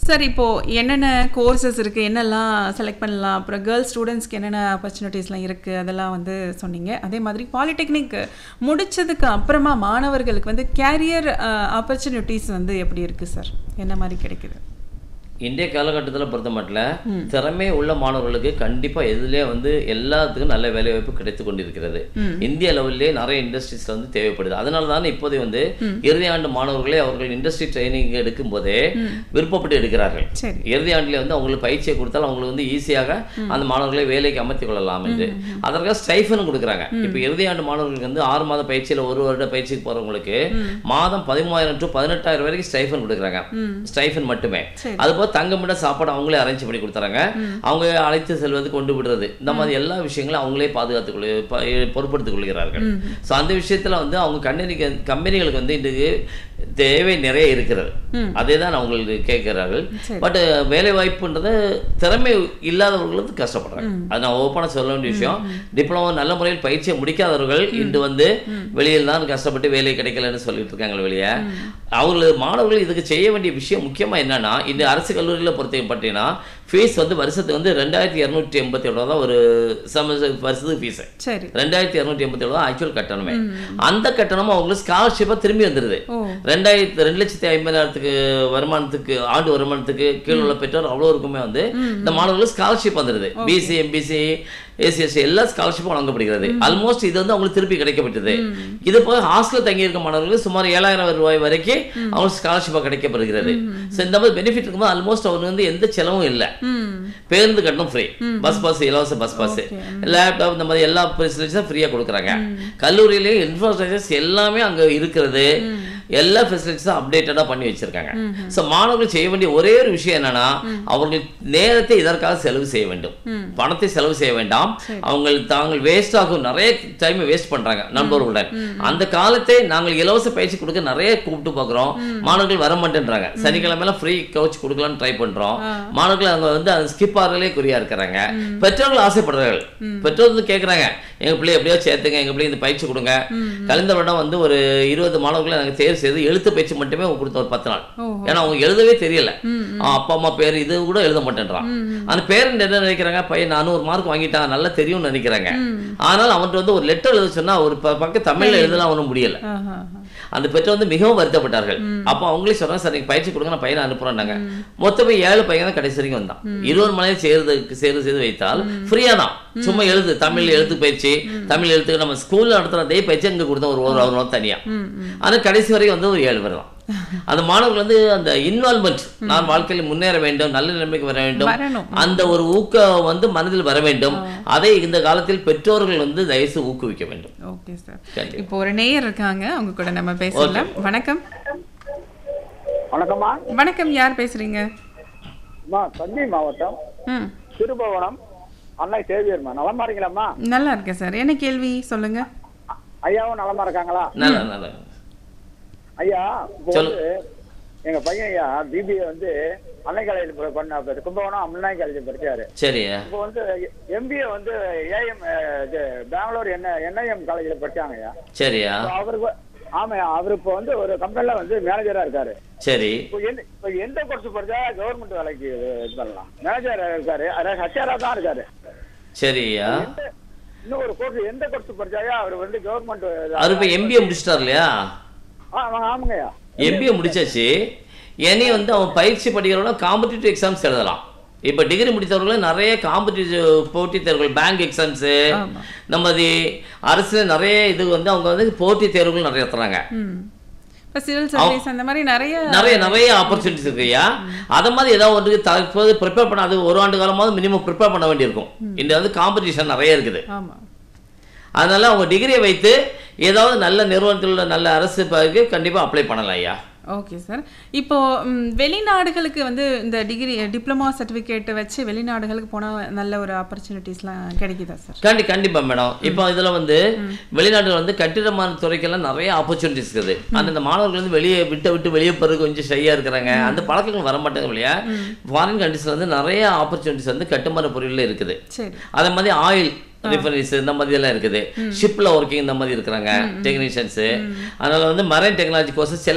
Sir இப்போ என்னென்ன courses இருக்கு என்னெல்லாம் செலக்ட் பண்ணலாம் அப்புறம் கேர்ள்ஸ் ஸ்டூடெண்ட்ஸ்க்கு என்னென்ன ஆப்பர்ச்சுனிட்டிஸ்லாம் இருக்கு அதெல்லாம் வந்து சொன்னீங்க அதே மாதிரி பாலிடெக்னிக் முடிச்சதுக்கு அப்புறமா மாணவர்களுக்கு வந்து கேரியர் ஆப்பர்ச்சுனிட்டிஸ் வந்து எப்படி இருக்கு சார் என்ன மாதிரி கிடைக்குது இன்றைய காலகட்டத்தில் பொறுத்த மட்டும் திறமை உள்ள மாணவர்களுக்கு கண்டிப்பாக எதுலேயே வந்து எல்லாத்துக்கும் நல்ல வேலைவாய்ப்பு கிடைத்து கொண்டிருக்கிறது இந்திய லெவல்லே நிறைய இண்டஸ்ட்ரீஸ்ல வந்து தேவைப்படுது அதனால தான் இப்போதைய வந்து இறுதி ஆண்டு மாணவர்களே அவர்கள் இண்டஸ்ட்ரி ட்ரைனிங் எடுக்கும் போதே விருப்பப்பட்டு எடுக்கிறார்கள் சரி இறுதி ஆண்டிலே வந்து அவங்களுக்கு பயிற்சியை கொடுத்தால் அவங்களுக்கு வந்து ஈஸியாக அந்த மாணவர்களை வேலைக்கு அமர்த்திக் கொள்ளலாம் என்று அதற்காக ஸ்டைஃபன் கொடுக்குறாங்க இப்போ இறுதி ஆண்டு மாணவர்களுக்கு வந்து ஆறு மாத பயிற்சியில் ஒரு வருட பயிற்சிக்கு போகிறவங்களுக்கு மாதம் பதிமூவாயிரம் டு பதினெட்டாயிரம் வரைக்கும் ஸ்டைஃபன் கொடுக்குறாங்க ஸ்டைஃபன் மட்டுமே சரி. அதுபோல் தங்கமிட சாப்பாடு அவங்களே அரேஞ்ச் பண்ணி கொடுத்துறாங்க அவங்க அழைத்து செல்வது கொண்டு விடுறது இந்த மாதிரி எல்லா விஷயங்களும் அவங்களே பாதுகாத்துக் கொள்ளு ப- பொறுப்படுத்திக் கொள்கிறார்கள் ஸோ அந்த விஷயத்துல வந்து அவங்க கம்பெனிக்கு கம்பெனிகளுக்கு வந்து இன்றைக்கு தேவை நிறைய இருக்கிறது அதே தான் அவங்களுக்கு கேட்கிறார்கள் சரி. பட் வேலை வாய்ப்புன்றது திறமை இல்லாதவர்களுக்கு கஷ்டப்படுறாங்க அது நான் ஓப்பனாக சொல்ல வேண்டிய விஷயம் டிப்ளமோ நல்ல முறையில் பயிற்சியை முடிக்காதவர்கள் இன்று வந்து வெளியில் தான் கஷ்டப்பட்டு வேலை கிடைக்கலன்னு சொல்லிட்டு இருக்காங்க வெளியே அவர்கள் மாணவர்கள் இதுக்கு செய்ய வேண்டிய விஷயம் முக்கியமா என்னன்னா இந்த அரசு கல்லூரியில் பொறுத்த பார்த்தீங்கன்னா ஃபீஸ் வந்து வருஷத்துக்கு வந்து ரெண்டாயிரத்தி இரநூற்றி எண்பத்தி ஏழு தான் ஒரு செமஸ்டர் வருஷத்துக்கு ஃபீஸ் சரி ரெண்டாயிரத்தி இரநூற்றி எண்பத்தி ஏழு தான் ஆக்சுவல் கட்டணமே அந்த கட்டணமும் அவங்களுக்கு ஸ்காலர்ஷிப்பாக திரும்பி வந்துடுது ஓ ரெண்டாயிரத்தி ரெண்டு லட்சத்தி ஐம்பதாயிரத்துக்கு வருமானத்துக்கு ஆண்டு வருமானத்துக்கு கீழ் உள்ள பெற்றோர் அவ்வளோருக்குமே வந்து இந்த மாணவர்களுக்கு ஸ்காலர்ஷிப் வந்துடுது பிசி எம்பிசி ஏசிஎஸ்சி எல்லா ஸ்காலர்ஷிப்பும் வழங்கப்படுகிறது ஆல்மோஸ்ட் இது வந்து அவங்களுக்கு திருப்பி கிடைக்கப்பட்டது இது போக ஹாஸ்டல் தங்கி இருக்க மாணவர்களுக்கு சுமார் ஏழாயிரம் ரூபாய் வரைக்கும் அவங்களுக்கு ஸ்காலர்ஷிப்பாக கிடைக்கப்படுகிறது ஸோ இந்த மாதிரி பெனிஃபிட் இருக்கும்போது ஆல்மோஸ்ட் அவருக்கு வந்து எந்த செலவும் இல்லை ம் பேருந்து கட்டணம் ஃப்ரீ பஸ் பாஸ் இலவச பஸ் பாஸ் லேப்டாப் இந்த மாதிரி எல்லா ஃபெசிலிட்டிஸும் ஃப்ரீயாக கொடுக்குறாங்க கல்லூரியிலேயே இன்ஃப்ராஸ்ட்ரக்சர்ஸ் எல்லாமே அங்கே இருக்கிறது எல்லா ஃபெசிலிட்டிஸும் அப்டேட்டடாக பண்ணி வச்சிருக்காங்க ஸோ மாணவர்கள் செய்ய வேண்டிய ஒரே ஒரு விஷயம் என்னன்னா அவர்கள் நேரத்தை இதற்காக செலவு செய்ய வேண்டும் பணத்தை செலவு செய்ய வேண்டாம் அவங்க தாங்கள் வேஸ்ட் ஆகும் நிறைய டைம் வேஸ்ட் பண்றாங்க நண்பர்களுடன் அந்த காலத்தை நாங்கள் இலவச பயிற்சி கொடுக்க நிறைய கூப்பிட்டு பார்க்குறோம் மாணவர்கள் வர மாட்டேன்றாங்க சனிக்கிழமைலாம் ஃப்ரீ கோச் கொடுக்கலாம்னு ட்ரை பண்றோம் மாணவர்கள் அவங்க வந்து அந்த ஸ்கிப் ஆறலே குறியா இருக்கிறாங்க பெற்றோர்கள் ஆசைப்படுறார்கள் பெற்றோர் வந்து கேட்குறாங்க எங்க பிள்ளை எப்படியோ சேர்த்துங்க எங்க பிள்ளை இந்த பயிற்சி கொடுங்க கலந்த வருடம் வந்து ஒரு இருபது மாணவர்களை நாங்கள் தேர்வு செய்து எழுத்து பயிற்சி மட்டுமே கொடுத்த ஒரு பத்து நாள் ஓஹோ. ஏன்னா அவங்க எழுதவே தெரியல ஆ, அப்பா அம்மா பேர் இது கூட எழுத மாட்டேன்றான் அந்த பேரண்ட் என்ன நினைக்கிறாங்க பையன் நானூறு மார்க் வாங்கிட்டான் நல்லா தெரியும்னு நினைக்கிறாங்க ஆனால் அவன்கிட்ட வந்து ஒரு லெட்டர் எழுத சொன்னா ஒரு ப- பக்கம் தமிழ்ல எழுதலாம் அவனும் முடியல ஆஹா அந்த பெற்றோர் வந்து மிகவும் வருத்தப்பட்டார்கள் அப்போ அவங்களே சொன்னாங்க சார் நீங்க பயிற்சி கொடுங்க நான் பையனை அனுப்புறேன்னாங்க மொத்தமே ஏழு பையன் தான் கடைசி வரைக்கும் வந்தான் இருபது மணி சேர்ந்து சேர்ந்து செய்து வைத்தால் ஃப்ரீயா தான் சும்மா எழுது தமிழ் எழுத்து பயிற்சி தமிழ் எழுத்துக்கு நம்ம ஸ்கூல்ல நடத்துற அதே பயிற்சி அங்க கொடுத்தோம் ஒரு ஒரு ஒரு நாள் தனியா ம் ம் ஆனா கடைசி வரைக்கும் வந்து ஒரு ஏழு பேர் தான் அந்த மாணவர்கள் வந்து அந்த இன்வால்மெண்ட் நான் வாழ்க்கையில் முன்னேற வேண்டும் நல்ல நிலைமைக்கு வர வேண்டும் வரணும் அந்த ஒரு ஊக்கம் வந்து மனதில் வர வேண்டும் அதை இந்த காலத்தில் பெற்றோர்கள் வந்து தயவுசெய்து ஊக்குவிக்க வேண்டும் ஓகே சார் கண்டிப்பா. இப்போ ஒரு நேயர் இருக்காங்க அவங்க கூட நம்ம பேசலாம் வணக்கம் வணக்கம்மா வணக்கம் யார் பேசுறீங்க அம்மா தஞ்சை மாவட்டம் ம் திருபுவனம் அன்னை சேவியர்மா நலமா இருக்கீங்களாம்மா நல்லா இருக்கேன் சார் என்ன கேள்வி சொல்லுங்க ஐயாவும் நலமா இருக்காங்களா நல்ல நல்ல ஐயா இப்போ சொல்லு. வந்து எங்க பையன் ஐயா பிபிஏ வந்து அன்னை காலேஜ் பண்ண கும்பகோணம் அன்னை காலேஜ் படிச்சாரு சரியா இப்போ வந்து எம்பிஏ வந்து ஏஎம் இது பெங்களூர் என்ன என்ஐஎம் காலேஜ்ல படிச்சாங்க ஐயா சரியா இப்போ அவருக்கு ஆமாய்யா அவர் இப்போ வந்து ஒரு கம்பெனில வந்து மேனேஜரா இருக்காரு சரி இப்போ எந்த இப்போ எந்த கோர்ஸ் படிச்சா கவர்மெண்ட் வேலைக்கு இது பண்ணலாம் மேனேஜர் இருக்காரு அதாவது ஹச்ஆரா தான் இருக்காரு சரியா எந்த- இன்னும் ஒரு கோர்ஸ் எந்த கோர்ஸ் படிச்சாயா அவர் வந்து கவர்மெண்ட் அவர் இப்போ எம்பிஏ முடிச்சிட்டார் இல்லையா ஆமாங்கய்யா எம்பிஏ முடிச்சாச்சு இனி வந்து அவன் பயிற்சி படிக்கிறவங்க காம்படிட்டிவ் எக்ஸாம்ஸ் எழுதலாம் இப்போ டிகிரி முடித்தவர்களும் நிறைய காம்படிட்டிவ் போட்டித் தேர்வுகள் பேங்க் எக்ஸாம்ஸு ஆமா. இந்த மாதிரி அரசு நிறைய இது வந்து அவங்க வந்து போட்டித் தேர்வுகள் நிறைய நடத்துறாங்க ம் இப்போ சிவில் சர்வீஸ் அந்த மாதிரி நிறைய நிறைய நிறைய ஆப்பர்ச்சுனிட்டிஸ் இருக்குயா அதை மாதிரி ஏதாவது ஒன்றுக்கு தற்போது ப்ரிப்பேர் பண்ண அது ஒரு ஆண்டு காலமாவது மினிமம் ப்ரிப்பேர் பண்ண வேண்டியிருக்கும் இந்த வந்து காம்படிஷன் நிறைய இருக்குது ஆமா அதனால அவங்க டிகிரியை வைத்து ஏதாவது நல்ல நிறுவனத்தில் உள்ள நல்ல அரசு பதவிக்கு கண்டிப்பாக அப்ளை பண்ணலாம் ஐயா ஓகே சார் இப்போ ம், வெளிநாடுகளுக்கு வந்து இந்த டிகிரி டிப்ளமா சர்டிஃபிகேட் வச்சு வெளிநாடுகளுக்கு போனா நல்ல ஒரு ஆப்பர்ச்சுனிட்டிஸ்லாம் கிடைக்குதா சார் கண்டி கண்டிப்பா மேடம் இப்போ இதுல வந்து வெளிநாட்டுல வந்து கட்டிடமான துறைக்கெல்லாம் நிறைய ஆப்பர்ச்சுனிட்டிஸ் இருக்குது அந்த இந்த மாணவர்கள் வந்து வெளியே விட்டு விட்டு வெளியே போறது கொஞ்சம் ஷையா இருக்கிறாங்க அந்த பழக்கங்கள் வர மாட்டாங்க இல்லையா ஃபாரின் கண்ட்ரிஸ்ல வந்து நிறைய ஆப்பர்ச்சுனிட்டிஸ் வந்து கட்டுமான பொருளில் இருக்குது சரி அதே மாதிரி ஆயில் ரிஃபைனரிஸ் இந்த மாதிரி எல்லாம் இருக்குது ஷிப்ல ஒர்க்கிங் இந்த மாதிரி இருக்கிறாங்க டெக்னீஷியன்ஸ் அதனால வந்து மரைன் டெக்னாலஜி கோர்ஸ்